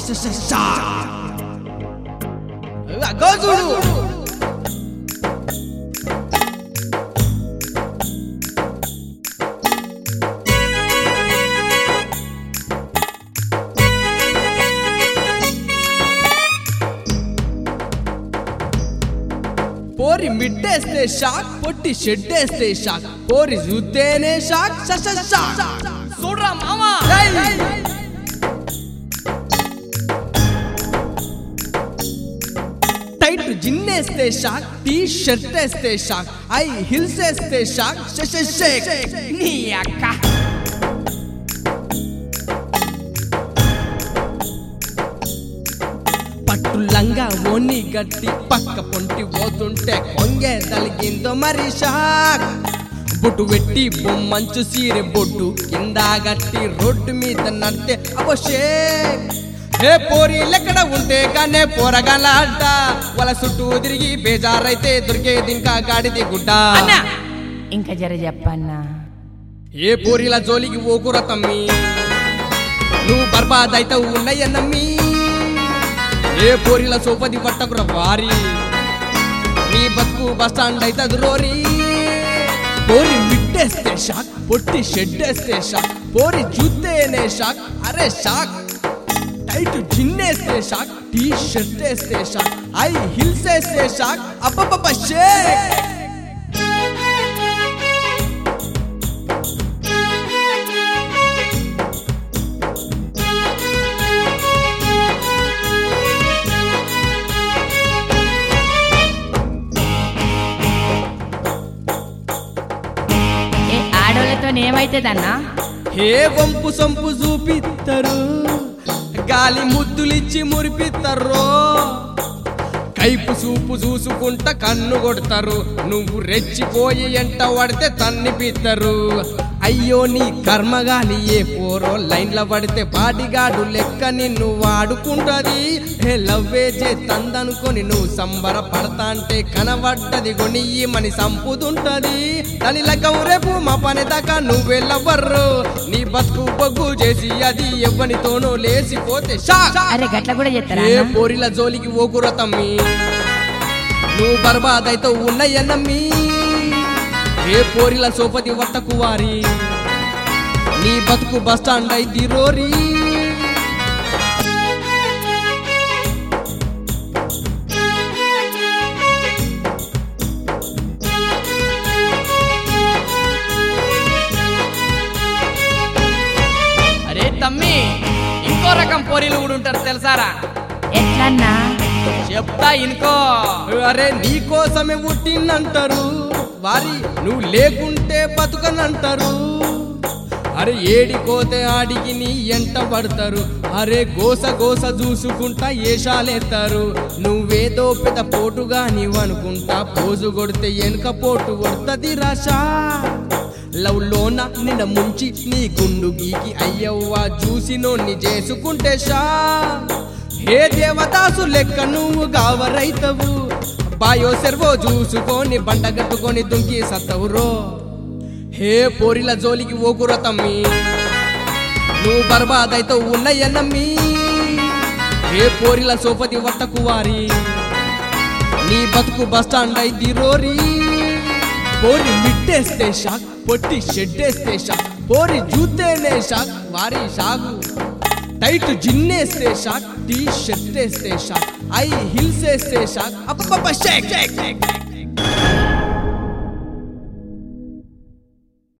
Shock అగో చూడు పోరి మిడ్డేస్తే షాక్ పొట్టి షెడ్డేస్తే షాక్ పోరి చూస్తేనే షాక్ ష ష షాక్ చూడరా మామా ఏయ్! టైట్ జిన్నేస్తే షాక్ టీ షర్ట్ వేస్తే షాక్ ఐ హిల్స్ వేస్తే షాక్ ష ష షేక్ నీ అక్క పట్టు లంగా ఓని గట్టి పక్క పొంటి పోతుంటే కొంగే తలిగిందో మరి షాక్ బొట్టు పెట్టి బొమ్మంచు సీరె బొడ్డు కింద గట్టి రోడ్డు మీద నడితే అబోషేక్ ఏ పోరి లెక్కడ ఉంటే గానే పోరగలాట వాళ్ళ చుట్టూ తిరిగి బేజారైతే దొరికేది ఇంకా గాడిది గుడ్డ అన్నా ఇంకా జర చెప్పన్నా ఏ పోరిల జోలికి ఓకుర తమ్మి నువ్వు బర్బాదైతావు ఉన్నయ్య నమ్మి ఏ పోరిల సోపది పట్టకుర వారి నీ బతుకు బస్టాండ్ అవుతుంది రోరి పోరి మిట్టేస్తే షాక్ పొట్టి షెడ్డేస్తే షాక్ పోరి చూస్తేనే షాక్ అరే షాక్ టైట్ జిన్నేస్తే షాక్ టీ షర్ట్ వేస్తే షాక్ ఐ హిల్స్ వేస్తే షాక్ అబ్బబ్బబ్బ షేక్ ఏ ఆడోళ్ళతో ఏమైతుందన్నా హే వంపు సొంపు చూపిస్తారు గాలి ముద్దులిచ్చి మురిపిస్తారు కైపు చూపు చూసుకుంటా కన్ను కొడతారు నువ్వు రెచ్చిపోయి ఎంట పడితే తన్నిపిస్తారు అయ్యో నీ కర్మగాలి ఏ పోరో లైన్ల పడితే బాడిగాడు లెక్క నిన్ను వాడుకుంటది హే లవ్వే చే తందనుకొని నువ్వు సంబర పడతా అంటే కనబడ్డది గొనియ్యమని సంపుతుంటది దాని లెక్క రేపు మా పని దాకా నువ్వెళ్ళవర్రు నీ బతుకు బొగ్గు చేసి అది ఎవ్వనితోనో లేసిపోతే షాక్ అరే గట్ల కూడా చెప్తారా ఏ అన్నా? పోరిల జోలికి ఓకుర తమ్మి నువ్వు బర్బాదైతే ఉన్నయ్య నమ్మి ఏ పోరిల సోపతి వట్టకు వారి నీ బతుకు బస్టాండ్ అయితే రోరి అరే తమ్మి ఇంకో రకం పోరీలు కూడా ఉంటారు తెలుసారా ఎట్లన్నా చెప్తా ఇనుకో అరే నీ కోసమే పుట్టిందంటారు వారి నువ్వు లేకుంటే బతుకనంటారు అరే ఏడికోతే ఆడికి నీ ఎంట పడతారు అరే గోస గోస చూసుకుంటా ఏషాలేస్తారు నువ్వేదో పెద్ద పోటుగా నీవనుకుంటా పోజు కొడితే వెనుక పోటు కొడుతుంది రాషా లవ్ లోన నిన్న ముంచి నీ గుండు గీకి అయ్యవ్వా చూసి నోన్ని చేసుకుంటే షా హే దేవదాసు లెక్క నువ్వు గావరైతవు బాయో సెర్వో చూసుకొని బండగట్టుకొని దుంకి సత్తవురో హే పోరిల జోలికి ఓకుర తమ్మి నువ్వు బర్బాదైతే ఉన్నయ్య నమ్మి హే పోరిల సోపతి వట్టకు వారి నీ బతుకు బస్టాండ్ అయింది రోరి పోరి మిట్టేస్తే షాక్ పొట్టి షెడ్డేస్తే షాక్ పోరి జూతేనే షాక్ వారి షాకు టైట్ జిన్నేస్తే షాక్ టీ షర్ట్ వేస్తే షాక్ ఐ హిల్స్ వేస్తే షాక్ అప్ప షేక్ షేక్ షేక్